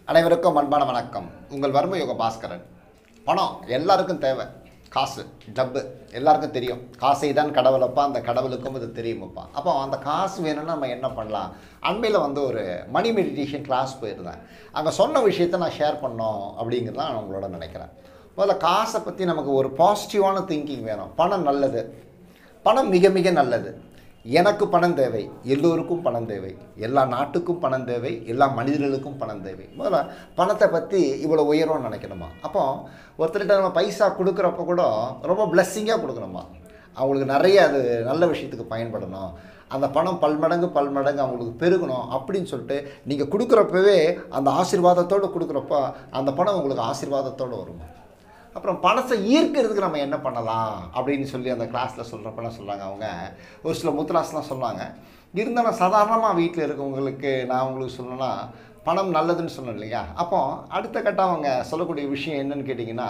அனைவருக்கும் அன்பான வணக்கம் உங்கள் வர்ம யோக பாஸ்கரன் பணம் எல்லாருக்கும் தேவை காசு டப்பு எல்லாருக்கும் தெரியும் காசை தான் கடவுளப்பா அந்த கடவுளுக்கும் அது தெரியுமப்பா அப்போ அந்த காசு வேணும்னா நம்ம என்ன பண்ணலாம் அண்மையில் வந்து ஒரு மணி மெடிடேஷன் கிளாஸ் போயிருந்தேன் அங்கே சொன்ன விஷயத்தை நான் ஷேர் பண்ணோம் அப்படிங்கிறது தான் நான் உங்களோட நினைக்கிறேன் முதல்ல காசை பற்றி நமக்கு ஒரு பாசிட்டிவான திங்கிங் வேணும் பணம் நல்லது பணம் மிக மிக நல்லது எனக்கு பணம் தேவை எல்லோருக்கும் பணம் தேவை எல்லா நாட்டுக்கும் பணம் தேவை எல்லா மனிதர்களுக்கும் பணம் தேவை முதல்ல பணத்தை பற்றி இவ்வளோ உயர்வுன்னு நினைக்கணுமா அப்போ ஒருத்தர்கிட்ட நம்ம பைசா கொடுக்குறப்ப கூட ரொம்ப பிளஸ்ஸிங்காக கொடுக்கணுமா அவங்களுக்கு நிறைய அது நல்ல விஷயத்துக்கு பயன்படணும் அந்த பணம் பல்மடங்கு பல்மடங்கு அவங்களுக்கு பெருகணும் அப்படின்னு சொல்லிட்டு நீங்கள் கொடுக்குறப்பவே அந்த ஆசீர்வாதத்தோடு கொடுக்குறப்ப அந்த பணம் உங்களுக்கு ஆசீர்வாதத்தோடு வருமா அப்புறம் பணத்தை ஈர்க்கிறதுக்கு நம்ம என்ன பண்ணலாம் அப்படின்னு சொல்லி அந்த கிளாஸில் சொல்கிறப்ப என்ன சொல்கிறாங்க அவங்க ஒரு சில முத்ராஸ்லாம் சொன்னாங்க இருந்தாலும் சாதாரணமாக வீட்டில் இருக்கவங்களுக்கு நான் உங்களுக்கு சொல்லணும்னா பணம் நல்லதுன்னு சொன்னேன் இல்லையா அப்போ அடுத்த கட்டம் அவங்க சொல்லக்கூடிய விஷயம் என்னன்னு கேட்டிங்கன்னா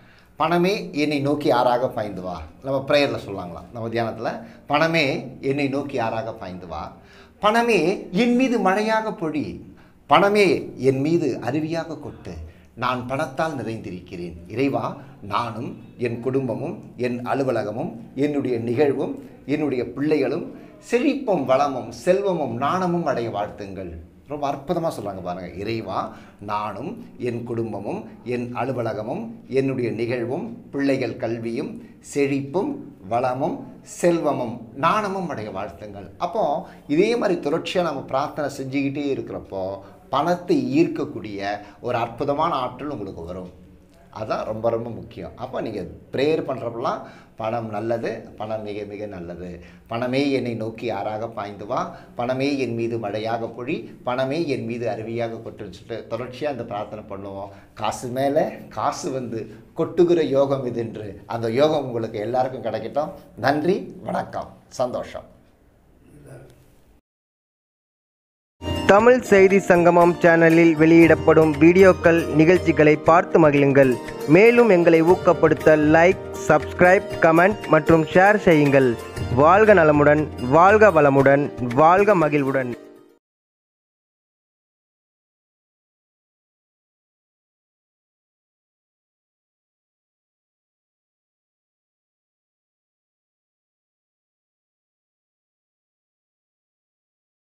பணமே என்னை நோக்கி யாராக பாய்ந்து வா நம்ம ப்ரேயரில் சொல்லாங்களாம் நம்ம தியானத்தில் பணமே என்னை நோக்கி யாராக பாய்ந்து வா பணமே என் மீது மழையாக பொழி பணமே என் மீது அருவியாக கொட்டு நான் பணத்தால் நிறைந்திருக்கிறேன் இறைவா நானும் என் குடும்பமும் என் அலுவலகமும் என்னுடைய நிகழ்வும் என்னுடைய பிள்ளைகளும் செழிப்பும் வளமும் செல்வமும் நாணமும் அடைய வாழ்த்துங்கள் ரொம்ப அற்புதமாக சொல்கிறாங்க பாருங்கள் இறைவா நானும் என் குடும்பமும் என் அலுவலகமும் என்னுடைய நிகழ்வும் பிள்ளைகள் கல்வியும் செழிப்பும் வளமும் செல்வமும் நாணமும் அடைய வாழ்த்துங்கள் அப்போ இதே மாதிரி தொடர்ச்சியாக நம்ம பிரார்த்தனை செஞ்சுக்கிட்டே இருக்கிறப்போ பணத்தை ஈர்க்கக்கூடிய ஒரு அற்புதமான ஆற்றல் உங்களுக்கு வரும் அதான் ரொம்ப ரொம்ப முக்கியம் அப்போ நீங்கள் ப்ரேயர் பண்ணுறப்பெல்லாம் பணம் நல்லது பணம் மிக மிக நல்லது பணமே என்னை நோக்கி யாராக பாய்ந்து வா பணமே என் மீது மழையாக பொழி பணமே என் மீது அருவியாக கொட்டுன்னு சொல்லிட்டு தொடர்ச்சியாக அந்த பிரார்த்தனை பண்ணுவோம் காசு மேலே காசு வந்து கொட்டுகிற யோகம் இது என்று அந்த யோகம் உங்களுக்கு எல்லாருக்கும் கிடைக்கட்டும் நன்றி வணக்கம் சந்தோஷம் தமிழ் செய்தி சங்கமம் சேனலில் வெளியிடப்படும் வீடியோக்கள் நிகழ்ச்சிகளை பார்த்து மகிழுங்கள் மேலும் எங்களை ஊக்கப்படுத்த லைக் சப்ஸ்கிரைப் கமெண்ட் மற்றும் ஷேர் செய்யுங்கள் வாழ்க நலமுடன் வாழ்க வளமுடன் வாழ்க மகிழ்வுடன்